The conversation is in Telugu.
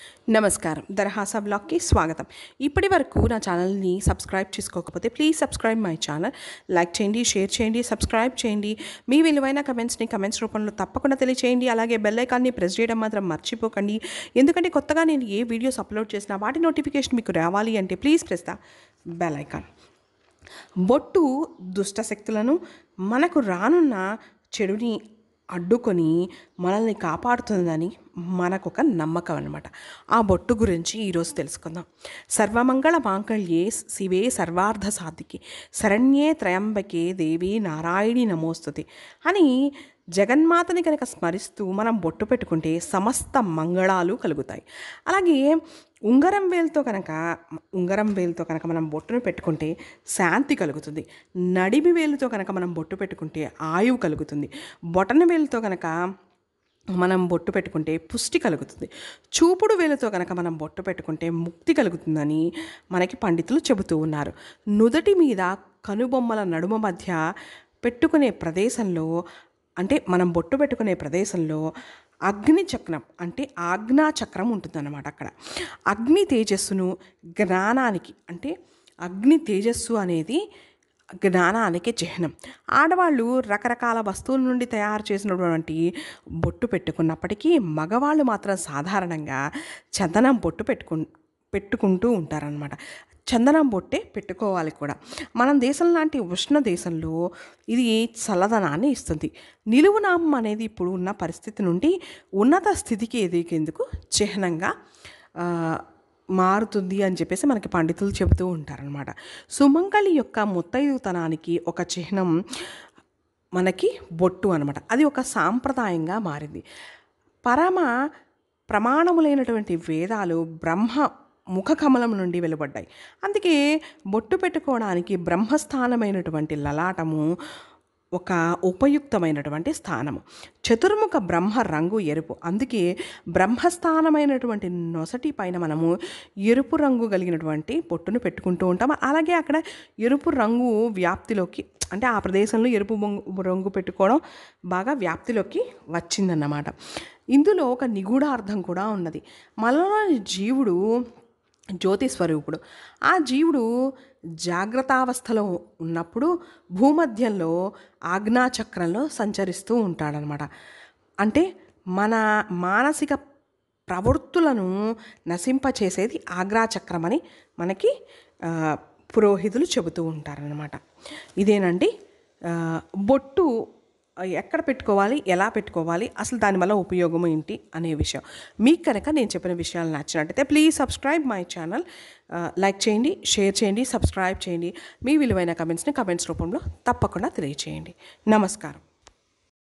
నమస్కారం దరహాస బ్లాగ్కి స్వాగతం ఇప్పటి వరకు నా ఛానల్ని సబ్స్క్రైబ్ చేసుకోకపోతే please subscribe my channel like చేయండి షేర్ చేయండి సబ్స్క్రైబ్ చేయండి మీ విలువైన కమెంట్స్ని కమెంట్స్ రూపంలో తప్పకుండా తెలియచేయండి అలాగే బెల్ ఐకాన్ని ప్రెస్ చేయడం మాత్రం మర్చిపోకండి ఎందుకంటే కొత్తగా నేను ఏ వీడియోస్ అప్లోడ్ చేసినా వాటి నోటిఫికేషన్ మీకు రావాలి అంటే please press the bell icon బొట్టు దుష్ట శక్తులను మనకు రానున్న చెడుని అడ్డుకొని మనల్ని కాపాడుతుందని మనకొక నమ్మకం అనమాట ఆ బొట్టు గురించి ఈరోజు తెలుసుకుందాం సర్వమంగళ మాంగళ్యే శివే సర్వార్థ సాధికి శరణ్యే త్రయంబకే దేవి నారాయణి నమోస్తుతి అని జగన్మాతని కనుక స్మరిస్తూ మనం బొట్టు పెట్టుకుంటే సమస్త మంగళాలు కలుగుతాయి అలాగే ఉంగరం వేలుతో కనుక ఉంగరం వేలుతో కనుక మనం బొట్టును పెట్టుకుంటే శాంతి కలుగుతుంది నడిమి వేలుతో కనుక మనం బొట్టు పెట్టుకుంటే ఆయువు కలుగుతుంది బొటన వేలుతో కనుక మనం బొట్టు పెట్టుకుంటే పుష్టి కలుగుతుంది చూపుడు వేలుతో కనుక మనం బొట్టు పెట్టుకుంటే ముక్తి కలుగుతుందని మనకి పండితులు చెబుతూ ఉన్నారు నుదటి మీద కనుబొమ్మల నడుమ మధ్య పెట్టుకునే ప్రదేశంలో అంటే మనం బొట్టు పెట్టుకునే ప్రదేశంలో అగ్ని చక్రం అంటే ఆజ్ఞా చక్రం ఉంటుందన్నమాట అక్కడ అగ్ని తేజస్సును జ్ఞానానికి అంటే అగ్ని తేజస్సు అనేది జ్ఞానానికి చిహ్నం ఆడవాళ్ళు రకరకాల వస్తువుల నుండి తయారు చేసినటువంటి బొట్టు పెట్టుకున్నప్పటికీ మగవాళ్ళు మాత్రం సాధారణంగా చందనం బొట్టు పెట్టుకు పెట్టుకుంటూ ఉంటారనమాట చందనం బొట్టే పెట్టుకోవాలి కూడా మన దేశం లాంటి ఉష్ణ దేశంలో ఇది చల్లదనాన్ని ఇస్తుంది నిలువునామం అనేది ఇప్పుడు ఉన్న పరిస్థితి నుండి ఉన్నత స్థితికి ఎదిగేందుకు చిహ్నంగా ఆ, మారుతుంది అని చెప్పేసి మనకి పండితులు చెబుతూ ఉంటారనమాట సుమంగళి యొక్క ముత్తైదుతనానికి ఒక చిహ్నం మనకి బొట్టు అనమాట అది ఒక సాంప్రదాయంగా మారింది పరమ ప్రమాణములైనటువంటి వేదాలు బ్రహ్మ ముఖ కమలం నుండి వెలువడ్డాయి అందుకే బొట్టు పెట్టుకోవడానికి బ్రహ్మస్థానమైనటువంటి లలాటము ఒక ఉపయుక్తమైనటువంటి స్థానము చతుర్ముఖ బ్రహ్మ రంగు ఎరుపు అందుకే బ్రహ్మస్థానమైనటువంటి నొసటి పైన మనము ఎరుపు రంగు కలిగినటువంటి బొట్టును పెట్టుకుంటూ ఉంటాం అలాగే అక్కడ ఎరుపు రంగు వ్యాప్తిలోకి అంటే ఆ ప్రదేశంలో ఎరుపు బొంగు రంగు పెట్టుకోవడం బాగా వ్యాప్తిలోకి వచ్చిందన్నమాట ఇందులో ఒక నిగూఢ అర్థం కూడా ఉన్నది మనలోని జీవుడు జ్యోతి స్వరూపుడు ఆ జీవుడు జాగ్రత్తావస్థలో ఉన్నప్పుడు భూమధ్యంలో ఆజ్ఞాచక్రంలో సంచరిస్తూ ఉంటాడనమాట అంటే మన మానసిక ప్రవృత్తులను నశింపచేసేది ఆగ్రాచక్రం అని మనకి ఆ, పురోహితులు చెబుతూ ఉంటారనమాట ఇదేనండి ఆ, బొట్టు ఎక్కడ పెట్టుకోవాలి ఎలా పెట్టుకోవాలి అసలు దానివల్ల ఉపయోగం ఏంటి అనే విషయం మీకు కనుక నేను చెప్పిన విషయాలు నచ్చినట్టయితే please subscribe my channel like చేయండి షేర్ చేయండి సబ్స్క్రైబ్ చేయండి మీ విలువైన కమెంట్స్ని కమెంట్స్ రూపంలో తప్పకుండా తెలియచేయండి నమస్కారం